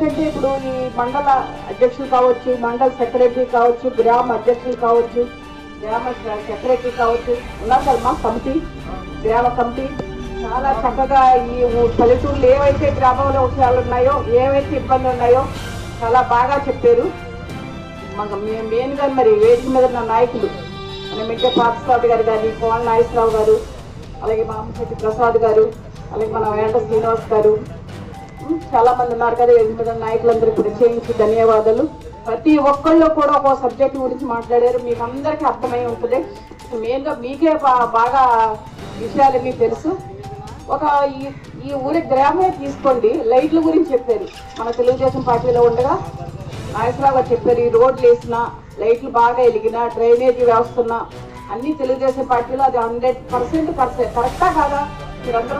ఏంటంటే ఇప్పుడు ఈ మండల అధ్యక్షులు కావచ్చు మండల సెక్రటరీ కావచ్చు గ్రామ అధ్యక్షులు కావచ్చు గ్రామ సెక్రటరీ కావచ్చు ఉన్నారు కదా మా కమిటీ గ్రామ కమిటీ చాలా చక్కగా ఈ ఊ- పల్లెటూర్లు ఏవైతే గ్రామంలో విషయాలు ఉన్నాయో ఏవైతే ఇబ్బందులు ఉన్నాయో చాలా బాగా చెప్పారు మాకు మే- మెయిన్గా మరి వేదిక మీద ఉన్న నాయకులు మన మిట్టే పార్థసారథి గారు కానీ పవన్ నాగేశ్వరరావు గారు అలాగే మామశెట్టి ప్రసాద్ గారు అలాగే మన వేంట శ్రీనివాస్ గారు ఉం, చాలా మంది ఉన్నారు కదా వేదిక మీద ఉన్న నాయకులందరికీ ప్రత్యేకించి ధన్యవాదాలు ప్రతి ఒక్కళ్ళు కూడా ఒక సబ్జెక్ట్ గురించి మాట్లాడారు మీకు అందరికీ అర్థమై ఉంటుంది మెయిన్గా మీకే బా- బాగా విషయాలన్నీ తెలుసు ఒక ఈ ఈ ఊరి గ్రామే తీసుకోండి లైట్ల గురించి చెప్పారు మన తెలుగుదేశం పార్టీలో ఉండగా నాగేశ్వరరావు గారు చెప్పారు ఈ రోడ్లు వేసిన లైట్లు బాగా వెలిగిన డ్రైనేజీ వ్యవస్థ ఉన్న అన్ని తెలుగుదేశం పార్టీలో అది హండ్రెడ్ పర్సెంట్ పర్సెంట్ కరెక్టా కాదా మీరందరూ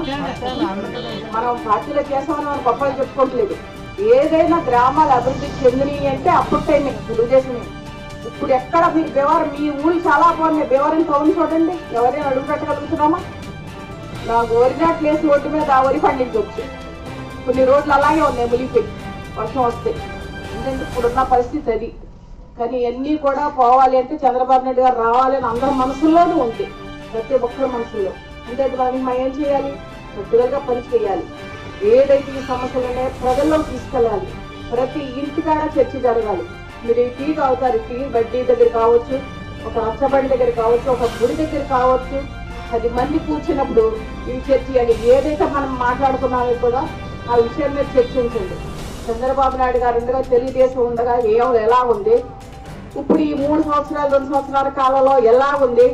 మనం పార్టీలో చేసామని మనం గొప్పగా చెప్పుకోవట్లేదు ఏదైనా గ్రామాలు అభివృద్ధి చెందినవి అంటే అప్పుడు టైమే తెలుగుదేశమే ఇప్పుడు ఎక్కడ మీరు బెవర్ మీ ఊళ్ళు చాలా బాగున్నాయి బెవరం టౌన్ చూడండి ఎవరైనా అడుగు పెట్టగలుగుతున్నామా నాకు వరినాట్ ప్లేస్ ఒడ్డు మీద ఆ వరి పండించవచ్చు కొన్ని రోడ్లు అలాగే ఉన్నాయి ములిపోయి వర్షం వస్తే ఎందుకంటే ఇప్పుడున్న పరిస్థితి అది కానీ ఇవన్నీ కూడా పోవాలి అంటే చంద్రబాబు నాయుడు గారు రావాలని అందరి మనసుల్లోనూ ఉంది ప్రతి ఒక్కరి మనసుల్లో అంటే దానికి మనం ఏం చేయాలి పట్టుదలగా పని చేయాలి ఏదైతే ఈ సమస్యలు ఉన్నాయో ప్రజల్లో తీసుకెళ్ళాలి ప్రతి ఇంటికాడ చర్చ జరగాలి మీరు ఈ టీ తాగుతారు టీ బడ్డీ దగ్గర కావచ్చు ఒక రచ్చబండి దగ్గర కావచ్చు ఒక గుడి దగ్గర కావచ్చు పది మంది కూర్చున్నప్పుడు ఈ చర్చ అని ఏదైతే మనం మాట్లాడుకున్నామో కూడా ఆ విషయం మీద చర్చించండి చంద్రబాబు నాయుడు గారు ఉండగా తెలుగుదేశం ఉండగా ఏ ఎలా ఉంది ఇప్పుడు ఈ మూడు సంవత్సరాలు రెండు సంవత్సరాల కాలంలో ఎలా ఉంది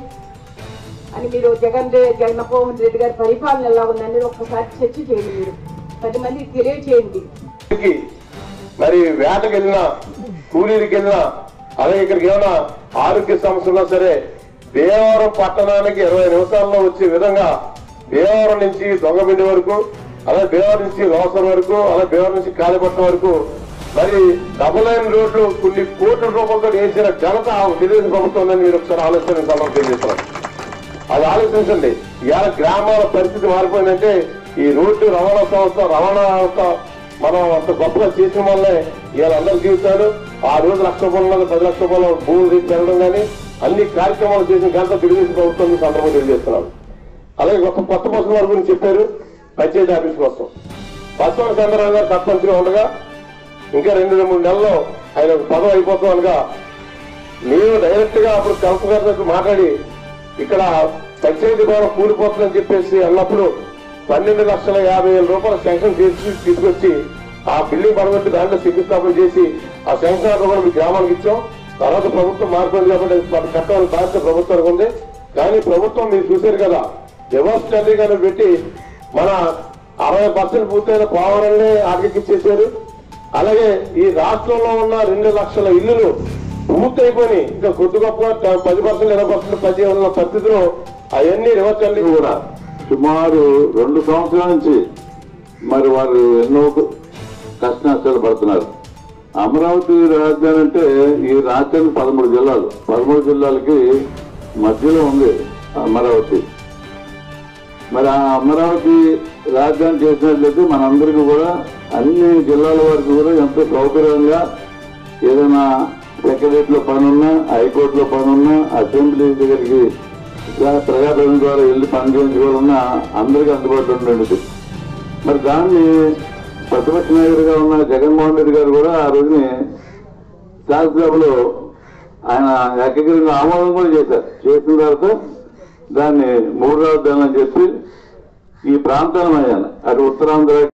అని మీరు జగన్ రెడ్డి జగన్మోహన్ రెడ్డి గారి పరిపాలన ఎలా ఉంది అనేది ఒక్కసారి చర్చ చేయండి మీరు పది మందికి తెలియచేయండి కి మరి వేటకి వెళ్ళినా కూలీలకి వెళ్ళినా అలాగే ఇక్కడికి ఏమైనా ఆరోగ్య సమస్య ఉన్నా సరే దేవరం పట్టణానికి ఇరవై నిమిషాల్లో వచ్చే విధంగా దేవరం నుంచి దొంగబిండి వరకు అలాగే దేవరం నుంచి లోసర్ వరకు అలాగే దేవరం నుంచి కాళీపట్నం వరకు మరి డబుల్ లైన్ రోడ్లు కొన్ని కోట్ల రూపాయలతో వేసిన ఘనత ఆ తెలుగుదేశం ప్రభుత్వం ఉందని మీరు ఒకసారి ఆలోచన సమర్థం తెలియజేస్తున్నారు అది ఆలోచించండి ఇవాళ గ్రామాల పరిస్థితి మారిపోయిందంటే ఈ రోడ్డు రవాణా సంస్థ రవాణా వ్యవస్థ మనం అంత గొప్పగా చేసిన వల్లే ఇవాళ అందరి జీవితాలు ఆ రోజు లక్ష రూపాయలు పది లక్ష రూపాయల భూములు రేటు పెరగడం కానీ అన్ని కార్యక్రమాలు చేసిన ఘనత తెలుగుదేశం ప్రభుత్వం ఈ సందర్భంగా తెలియజేస్తున్నాను అలాగే ఒక కొత్త బస్సుల వారి గురించి చెప్పారు పంచాయతీ ఆఫీస్ కోసం బస్సు చంద్రబాబు గారు సర్పంచ్గా ఉండగా ఇంకా రెండు మూడు నెలల్లో ఆయన పదవి అయిపోతాం అనగా నేను డైరెక్ట్ గా అప్పుడు కలెక్టర్ గారి దగ్గర మాట్లాడి ఇక్కడ పంచాయతీ భవనం కూలిపోతుందని చెప్పేసి అన్నప్పుడు పన్నెండు లక్షల యాభై వేల రూపాయలు శాంక్షన్ చేసి తీసుకొచ్చి ఆ బిల్డింగ్ పడగొట్టి దాంట్లో శంకుస్థాపన చేసి ఆ శాంక్షన్ ఆర్డర్ కూడా మీ గ్రామానికి ఇచ్చాం తర్వాత ప్రభుత్వం మారిపోయింది కాబట్టి అది కట్టాలని బాధ్యత ప్రభుత్వానికి ఉంది కానీ ప్రభుత్వం మీరు చూశారు కదా రివర్స్ టెండరింగ్ అని పెట్టి మన అరవై పర్సెంట్ పూర్తయిన పోవరాన్ని ఆటకెక్కిచ్చేశారు అలాగే ఈ రాష్ట్రంలో ఉన్న రెండు లక్షల ఇల్లులు పూర్తయిపోయి ఇంకా కొద్ది గొప్ప పది పర్సెంట్ ఇరవై పర్సెంట్ పది ఉన్న పరిస్థితిలో అవన్నీ రివర్స్ టెండరింగ్ కూడా సుమారు రెండు సంవత్సరాల నుంచి మరి వారు ఎన్నో కష్ట నష్టాలు పడుతున్నారు అమరావతి రాజధాని అంటే ఈ రాష్ట్రానికి పదమూడు జిల్లాలు పదమూడు జిల్లాలకి మధ్యలో ఉంది అమరావతి మరి ఆ అమరావతి రాజధాని చేసినట్లయితే మనందరికీ కూడా అన్ని జిల్లాల వరకు కూడా ఎంతో సౌకర్యంగా ఏదైనా సెక్రటరీలో పని ఉన్నా హైకోర్టులో పని ఉన్నా అసెంబ్లీ దగ్గరికి ప్రజా- ప్రజాప్రతినిధి ద్వారా వెళ్ళి పని చేయించుకోవాలన్నా అందరికీ అందుబాటులో ఉండేది మరి దాన్ని ప్రతిపక్ష నాయకుడిగా ఉన్న జగన్మోహన్ రెడ్డి గారు కూడా ఆ రోజుని శాసనసభలో ఆయన ఏకగ్రీవంగా ఆమోదం కూడా చేశారు చేసిన తర్వాత దాన్ని మూడు రాజధాని అని చెప్పి ఈ ప్రాంతాలను అయ్యాను అటు ఉత్తరాంధ్ర